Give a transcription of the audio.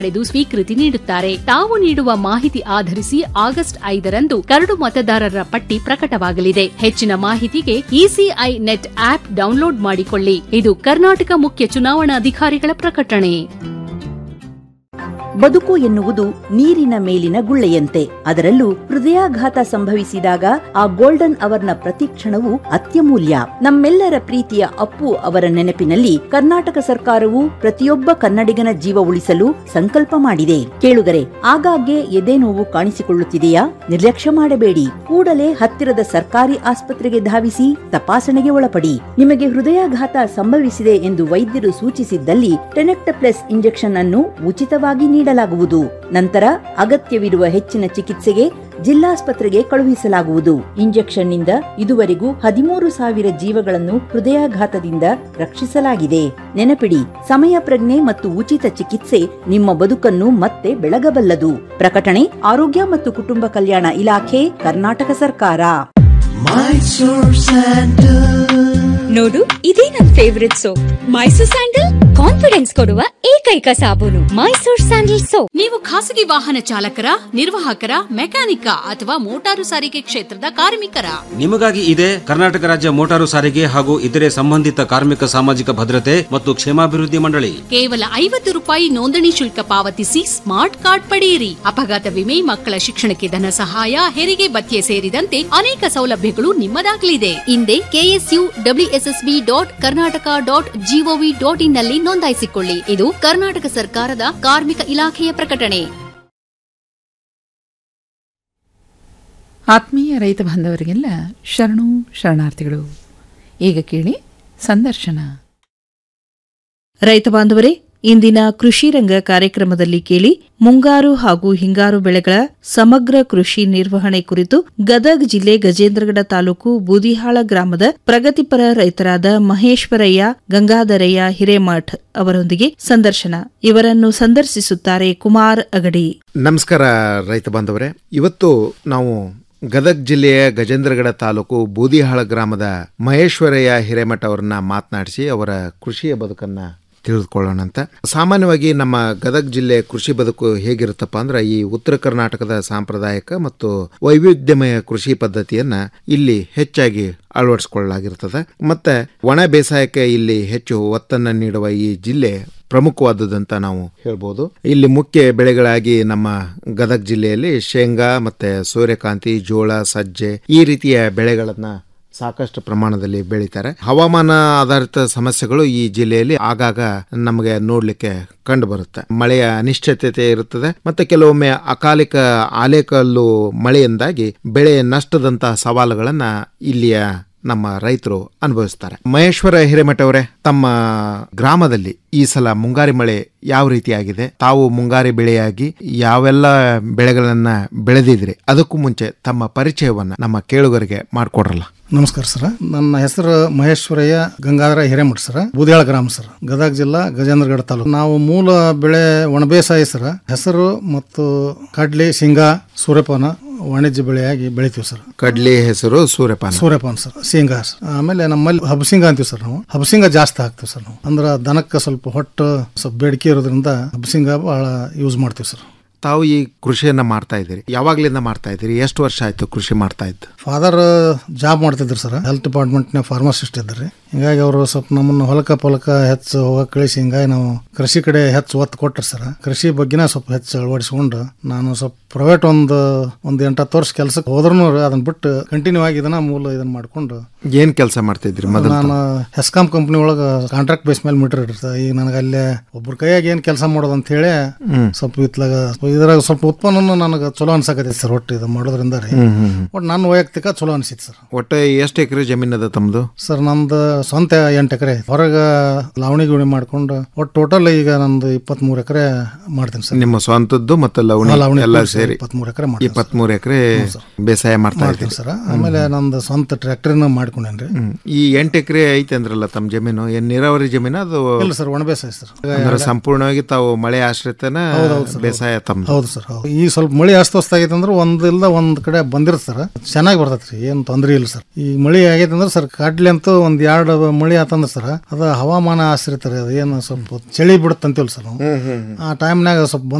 ಪಡೆದು ಸ್ವೀಕೃತಿ ನೀಡುತ್ತಾರೆ ತಾವು ನೀಡುವ ಮಾಹಿತಿ ಆಧರಿಸಿ ಆಗಸ್ಟ್ ಐದರಂದು ಕರಡು ಮತದಾರರ ಪಟ್ಟಿ ಪ್ರಕಟವಾಗಲಿದೆ ಹೆಚ್ಚಿನ ಮಾಹಿತಿಗೆ ಇಸಿಐ ನೆಟ್ ಆಪ್ ಡೌನ್ಲೋಡ್ ಮಾಡಿಕೊಳ್ಳಿ ಇದು ಕರ್ನಾಟಕ ಮುಖ್ಯ ಚುನಾವಣಾಧಿಕಾರಿಗಳ ಪ್ರಕಟಣೆ ಬದುಕು ಎನ್ನುವುದು ನೀರಿನ ಮೇಲಿನ ಗುಳ್ಳೆಯಂತೆ ಅದರಲ್ಲೂ ಹೃದಯಾಘಾತ ಸಂಭವಿಸಿದಾಗ ಆ ಗೋಲ್ಡನ್ ಅವರ್ನ ಪ್ರತಿಕ್ಷಣವು ಅತ್ಯಮೂಲ್ಯ ನಮ್ಮೆಲ್ಲರ ಪ್ರೀತಿಯ ಅಪ್ಪು ಅವರ ನೆನಪಿನಲ್ಲಿ ಕರ್ನಾಟಕ ಸರ್ಕಾರವು ಪ್ರತಿಯೊಬ್ಬ ಕನ್ನಡಿಗನ ಜೀವ ಉಳಿಸಲು ಸಂಕಲ್ಪ ಮಾಡಿದೆ ಕೇಳುಗರೆ ಆಗಾಗ್ಗೆ ಎದೆ ನೋವು ಕಾಣಿಸಿಕೊಳ್ಳುತ್ತಿದೆಯಾ ನಿರ್ಲಕ್ಷ್ಯ ಮಾಡಬೇಡಿ ಕೂಡಲೇ ಹತ್ತಿರದ ಸರ್ಕಾರಿ ಆಸ್ಪತ್ರೆಗೆ ಧಾವಿಸಿ ತಪಾಸಣೆಗೆ ಒಳಪಡಿ ನಿಮಗೆ ಹೃದಯಾಘಾತ ಸಂಭವಿಸಿದೆ ಎಂದು ವೈದ್ಯರು ಸೂಚಿಸಿದ್ದಲ್ಲಿ ಟೆನೆಕ್ಟಪ್ಲೆಸ್ ಇಂಜೆಕ್ಷನ್ ಅನ್ನು ಉಚಿತವಾಗಿ ನೀಡಲಾಗುವುದು ನಂತರ ಅಗತ್ಯವಿರುವ ಹೆಚ್ಚಿನ ಚಿಕಿತ್ಸೆಗೆ ಜಿಲ್ಲಾಸ್ಪತ್ರೆಗೆ ಕಳುಹಿಸಲಾಗುವುದು ಇಂಜೆಕ್ಷನ್ ನಿಂದ ಇದುವರೆಗೂ ಹದಿಮೂರು ಸಾವಿರ ಜೀವಗಳನ್ನು ಹೃದಯಾಘಾತದಿಂದ ರಕ್ಷಿಸಲಾಗಿದೆ ನೆನಪಿಡಿ ಸಮಯ ಪ್ರಜ್ಞೆ ಮತ್ತು ಉಚಿತ ಚಿಕಿತ್ಸೆ ನಿಮ್ಮ ಬದುಕನ್ನು ಮತ್ತೆ ಬೆಳಗಬಲ್ಲದು ಪ್ರಕಟಣೆ ಆರೋಗ್ಯ ಮತ್ತು ಕುಟುಂಬ ಕಲ್ಯಾಣ ಇಲಾಖೆ ಕರ್ನಾಟಕ ಸರ್ಕಾರ ನೋಡು ಇದೇ ನನ್ favourite soap Mysore sandal confidence ಕೊಡುವ ಏಕೈಕ ಸಾಬೂನು ಮೈಸೂರ್ ಸ್ಯಾಂಡಲ್ ಸೋಪ್ ನೀವು ಖಾಸಗಿ ವಾಹನ ಚಾಲಕರ ನಿರ್ವಾಹಕರ ಮೆಕ್ಯಾನಿಕ ಅಥವಾ ಮೋಟಾರು ಸಾರಿಗೆ ಕ್ಷೇತ್ರದ ಕಾರ್ಮಿಕರ ನಿಮಗಾಗಿ ಇದೆ ಕರ್ನಾಟಕ ರಾಜ್ಯ ಮೋಟಾರು ಸಾರಿಗೆ ಹಾಗೂ ಇತರೆ ಸಂಬಂಧಿತ ಕಾರ್ಮಿಕ ಸಾಮಾಜಿಕ ಭದ್ರತೆ ಮತ್ತು ಕ್ಷೇಮಾಭಿವೃದ್ಧಿ ಮಂಡಳಿ ಕೇವಲ ಐವತ್ತು ರೂಪಾಯಿ ನೋಂದಣಿ ಶುಲ್ಕ ಪಾವತಿಸಿ ಸ್ಮಾರ್ಟ್ ಕಾರ್ಡ್ ಪಡೆಯಿರಿ ಅಪಘಾತ ವಿಮೆ ಮಕ್ಕಳ ಶಿಕ್ಷಣಕ್ಕೆ ಧನ ಸಹಾಯ ಹೆರಿಗೆ ಭತ್ಯೆ ಸೇರಿದಂತೆ ಅನೇಕ ಸೌಲಭ್ಯಗಳು ನಿಮ್ಮದಾಗಲಿದೆ ಹಿಂದೆ KSU WSSB dot Karnataka dot GOV dot in ನಲ್ಲಿ ನೋಂದಾಯಿಸಿಕೊಳ್ಳಿ ಇದು ಕರ್ನಾಟಕ ಸರ್ಕಾರದ ಕಾರ್ಮಿಕ ಇಲಾಖೆಯ ಪ್ರಕಟಣೆ ಆತ್ಮೀಯ ರೈತ ಬಾಂಧವರಿಗೆಲ್ಲ ಶರಣು ಶರಣಾರ್ಥಿಗಳು ಈಗ ಕೇಳಿ ಸಂದರ್ಶನ ರೈತ ಬಾಂಧವರೇ ಇಂದಿನ ಕೃಷಿ ರಂಗ ಕಾರ್ಯಕ್ರಮದಲ್ಲಿ ಕೇಳಿ ಮುಂಗಾರು ಹಾಗೂ ಹಿಂಗಾರು ಬೆಳೆಗಳ ಸಮಗ್ರ ಕೃಷಿ ನಿರ್ವಹಣೆ ಕುರಿತು ಗದಗ್ ಜಿಲ್ಲೆ ಗಜೇಂದ್ರಗಡ ತಾಲೂಕು ಬೂದಿಹಾಳ ಗ್ರಾಮದ ಪ್ರಗತಿಪರ ರೈತರಾದ ಮಹೇಶ್ವರಯ್ಯ ಗಂಗಾಧರಯ್ಯ ಹಿರೇಮಠ್ ಅವರೊಂದಿಗೆ ಸಂದರ್ಶನ ಇವರನ್ನು ಸಂದರ್ಶಿಸುತ್ತಾರೆ ಕುಮಾರ್ ಅಗಡಿ ನಮಸ್ಕಾರ ರೈತ ಬಾಂಧವರೇ ಇವತ್ತು ನಾವು ಗದಗ್ ಜಿಲ್ಲೆಯ ಗಜೇಂದ್ರಗಡ ತಾಲೂಕು ಬೂದಿಹಾಳ ಗ್ರಾಮದ ಮಹೇಶ್ವರಯ್ಯ ಹಿರೇಮಠ ಅವರನ್ನ ಮಾತನಾಡಿಸಿ ಅವರ ಕೃಷಿಯ ಬದುಕನ್ನ ತಿಳಿದುಕೊಳ್ಳೋಣ ಅಂತ ಸಾಮಾನ್ಯವಾಗಿ ನಮ್ಮ ಗದಗ್ ಜಿಲ್ಲೆ ಕೃಷಿ ಬದುಕು ಹೇಗಿರುತ್ತಪ್ಪ ಅಂದ್ರೆ ಈ ಉತ್ತರ ಕರ್ನಾಟಕದ ಸಾಂಪ್ರದಾಯಿಕ ಮತ್ತು ವೈವಿಧ್ಯಮಯ ಕೃಷಿ ಪದ್ಧತಿಯನ್ನ ಇಲ್ಲಿ ಹೆಚ್ಚಾಗಿ ಅಳವಡಿಸಿಕೊಳ್ಳಲಾಗಿರ್ತದೆ ಮತ್ತೆ ಒಣ ಬೇಸಾಯಕ್ಕೆ ಇಲ್ಲಿ ಹೆಚ್ಚು ಒತ್ತನ್ನು ನೀಡುವ ಈ ಜಿಲ್ಲೆ ಪ್ರಮುಖವಾದದಂತ ನಾವು ಹೇಳ್ಬೋದು ಇಲ್ಲಿ ಮುಖ್ಯ ಬೆಳೆಗಳಾಗಿ ನಮ್ಮ ಗದಗ ಜಿಲ್ಲೆಯಲ್ಲಿ ಶೇಂಗಾ ಮತ್ತೆ ಸೂರ್ಯಕಾಂತಿ ಜೋಳ ಸಜ್ಜೆ ಈ ರೀತಿಯ ಬೆಳೆಗಳನ್ನ ಸಾಕಷ್ಟು ಪ್ರಮಾಣದಲ್ಲಿ ಬೆಳೀತಾರೆ ಹವಾಮಾನ ಆಧಾರಿತ ಸಮಸ್ಯೆಗಳು ಈ ಜಿಲ್ಲೆಯಲ್ಲಿ ಆಗಾಗ ನಮಗೆ ನೋಡ್ಲಿಕ್ಕೆ ಕಂಡು ಬರುತ್ತೆ ಮಳೆಯ ಅನಿಶ್ಚಿತತೆ ಇರುತ್ತದೆ ಮತ್ತೆ ಕೆಲವೊಮ್ಮೆ ಅಕಾಲಿಕ ಆಲೇಕಲ್ಲು ಮಳೆಯಿಂದಾಗಿ ಬೆಳೆ ನಷ್ಟದಂತಹ ಸವಾಲುಗಳನ್ನ ಇಲ್ಲಿಯ ನಮ್ಮ ರೈತರು ಅನುಭವಿಸ್ತಾರೆ ಮಹೇಶ್ವರ ಹಿರೇಮಠ ಅವರೇ ತಮ್ಮ ಗ್ರಾಮದಲ್ಲಿ ಈ ಸಲ ಮುಂಗಾರಿ ಮಳೆ ಯಾವ ರೀತಿಯಾಗಿದೆ ತಾವು ಮುಂಗಾರಿ ಬೆಳೆಯಾಗಿ ಯಾವೆಲ್ಲ ಬೆಳೆಗಳನ್ನ ಬೆಳೆದಿದ್ರಿ ಅದಕ್ಕೂ ಮುಂಚೆ ತಮ್ಮ ಪರಿಚಯವನ್ನ ನಮ್ಮ ಕೇಳುಗರಿಗೆ ಮಾಡಿಕೊಡ್ರಲ್ಲ ನಮಸ್ಕಾರ ಸರ್ ನನ್ನ ಹೆಸರು ಮಹೇಶ್ವರಯ್ಯ ಗಂಗಾಧರ ಹಿರೇಮಠ ಸರ್ ಬೂದಿಯಾಳ ಗ್ರಾಮ ಸರ್ ಗದಗ ಜಿಲ್ಲಾ ಗಜೇಂದ್ರಗಡ ತಾಲೂಕು ನಾವು ಮೂಲ ಬೆಳೆ ಒಣಬೇಸಾಯ ಸರ್ ಹೆಸರು ಮತ್ತು ಕಡ್ಲಿ ಶೇಂಗಾ ಸೂರ್ಯಪಾನ ವಾಣಿಜ್ಯ ಬೆಳೆಯಾಗಿ ಬೆಳಿತೀವಿ ಸರ್ ಕಡ್ಲಿ ಹೆಸರು ಸೂರ್ಯಪಾನ ಸೂರ್ಯಪಾನ ಸರ್ ಶೇಂಗಾ ಸರ್. ಆಮೇಲೆ ನಮ್ಮಲ್ಲಿ ಹಬಸಿಂಗ ಅಂತೀವಿ ಸರ್ ನಾವು ಹಬಸಿಂಗ ಜಾಸ್ತಿ ಹಾಕ್ತೀವಿ ಸರ್ ನಾವು ಅಂದ್ರೆ ದನಕ್ಕೆ ಸ್ವಲ್ಪ ಹೊಟ್ಟು ಸ್ವಲ್ಪ ಬೇಡಿಕೆ ಇರೋದ್ರಿಂದ ಹಬಸಿಂಗ ಬಹಳ ಯೂಸ್ ಮಾಡ್ತೀವಿ ಸರ್ ತಾವು ಈ ಕೃಷಿಯನ್ನ ಮಾಡ್ತಾ ಇದ್ದೀರಿ ಯಾವಾಗ್ಲಿಂದ ಮಾಡ್ತಾ ಇದ್ದೀರಿ ಎಷ್ಟು ವರ್ಷ ಆಯ್ತು ಕೃಷಿ ಮಾಡ್ತಾ ಇದ್ದು ಫಾದರ್ ಜಾಬ್ ಮಾಡ್ತಿದ್ರು ಸರ್ ಹೆಲ್ತ್ ಡಿಪಾರ್ಟ್ಮೆಂಟ್ನ ಫಾರ್ಮಸಿಸ್ಟ್ ಇದ್ರಿ ಹಿಂಗಾಗಿ ಅವರು ಸ್ವಲ್ಪ ನಮ್ಮನ್ನು ಹೊಲಕ ಪೊಲಕ ಹೆಚ್ಚು ಹೋಗಕ್ಕೆ ಕಳಿಸಿ ಹಿಂಗಾಗಿ ನಾವು ಕೃಷಿ ಕಡೆ ಹೆಚ್ಚು ಒತ್ತು ಕೊಟ್ಟರು ಸರ್ ಕೃಷಿ ಬಗ್ಗೆನ ಸ್ವಲ್ಪ ಹೆಚ್ಚು ಅಳವಡಿಸ್ಕೊಂಡು ನಾನು ಸ್ವಲ್ಪ ಪ್ರೈವೇಟ್ ಒಂದು ಒಂದು ಎಂಟತ್ತು ವರ್ಷ ಕೆಲಸಕ್ಕೆ ಹೋದ್ರೂ ಅದನ್ನ ಬಿಟ್ಟು ಕಂಟಿನ್ಯೂ ಆಗಿ ಇದನ್ನ ಮೂಲ ಇದನ್ನ ಮಾಡ್ಕೊಂಡು ಏನ್ ಕೆಲಸ ಮಾಡ್ತಾ ಇದ್ರಿ ಮೊದಲು ನಾನು ಹೆಸ್ಕಾಂ ಕಂಪ್ನಿ ಒಳಗೆ ಕಾಂಟ್ರಾಕ್ಟ್ ಬೇಸ್ ಮೇಲೆ ಮೀಟರ್ ಇರ್ತದೆ ಈಗ ನನಗೆ ಅಲ್ಲೇ ಒಬ್ರ ಕೈಯಾಗಿ ಏನು ಕೆಲಸ ಮಾಡೋದು ಅಂತ ಹೇಳಿ ಸ್ವಲ್ಪ ಇತ್ಲಾಗ ಇದ್ರಾಗ ಸ್ವಲ್ಪ ಉತ್ಪನ್ನನು ನನಗೆ ಚಲೋ ಅನ್ಸಕತ್ತೈತಿ ಸರ್ ಒಟ್ಟು ಇದು ಮಾಡೋದ್ರಿಂದ ರೀ ಹ್ಮ್, ಹ್ಮ್, ಹ್ಮ್. ಒಟ್ಟು ನನ್ನ ವೈಯಕ್ತಿಕ ಚಲೋ ಅನಿಸಿತ್ತು ಸರ್ ಒಟ್ಟು ಎಷ್ಟು ಎಕರೆ ಜಮೀನ್ ಅದ ತಮ್ದು ಸರ್ ನಂದು ಸ್ವಂತ ಎಂಟು ಎಕರೆ ಹೊರಗೆ ಲಾವಣಿ ಗುಣಿ ಮಾಡ್ಕೊಂಡು ಒಟ್ಟು ಟೋಟಲ್ ಈಗ ನಂದು ಇಪ್ಪತ್ಮೂರು ಎಕರೆ ಮಾಡ್ತೀನಿ ಸರ್ ನಿಮ್ಮ ಸ್ವಂತದ್ದು ಮತ್ತು ಲವಣಿ ಹಾ, ಲವಣಿ ಎಲ್ಲ ಕೂಡ್ಸಿ ಸೇರಿ ಇಪ್ಪತ್ಮೂರು ಎಕರೆ ಮಾಡ್ತೀನಿ ಸರ್. ಇಪ್ಪತ್ಮೂರು ಎಕರೆ ಬೇಸಾಯ ಮಾಡ್ತಾ ಮಾಡ್ತೀನಿ ಇದ್ದೀರಿ ಸರ್ ಆಮೇಲೆ ನಂದು ಸ್ವಂತ ಟ್ರ್ಯಾಕ್ಟರ್ನ ಮಾಡ್ಕೊಂಡೇನ್ರಿ ಹ್ಮ್. ಈ ಎಂಟು ಎಕರೆ ಐತೆ ಅಂದ್ರಲ್ಲ ತಮ್ಮ ಜಮೀನು ಏನ್ ನೀರಾವರಿ ಜಮೀನು ಅದು ಇಲ್ಲ ಸರ್ ಒಣ ಬೇಸಾಯ ಸರ್ ಅಂದ್ರೆ ಸಂಪೂರ್ಣವಾಗಿ ತಾವು ಮಳೆ ಆಶ್ರಿತನ ಹೌದೌದು ಸರ್, ಬೇಸಾಯ ತಮ್ಮ ತಮ್ಮ ಹೌದು ಸರ್ ಹೌದು ಈ ಸ್ವಲ್ಪ ಮಳಿ ಅಸ್ತವ್ಯಸ್ತ ಆಗೈತೆ ಅಂದ್ರೆ ಒಂದ್ ಇಲ್ದ ಒಂದ್ ಕಡೆ ಬಂದಿರುತ್ತೆ ಸರ್ ಚೆನ್ನಾಗಿ ಬರ್ತೈತ್ರಿ ಏನ್ ತೊಂದ್ರೆ ಇಲ್ಲ ಸರ್ ಈ ಮಳಿ ಆಗೈತೆ ಅಂದ್ರೆ ಸರ್ ಕಾಡ್ಲಿ ಅಂತೂ ಒಂದ್ ಎರಡು ಮಳಿ ಆತಂದ್ರೆ ಸರ್ ಅದ ಹವಾಮಾನ ಆಶ್ರಿತ ರೀ ಅದು ಏನು ಸ್ವಲ್ಪ ಚಳಿ ಬಿಡುತ್ತೆ ಅಂತೀವಲ್ಲ ಸರ್ ನಾವು ಆ ಟೈಮ್ನಾಗ ಸ್ವಲ್ಪ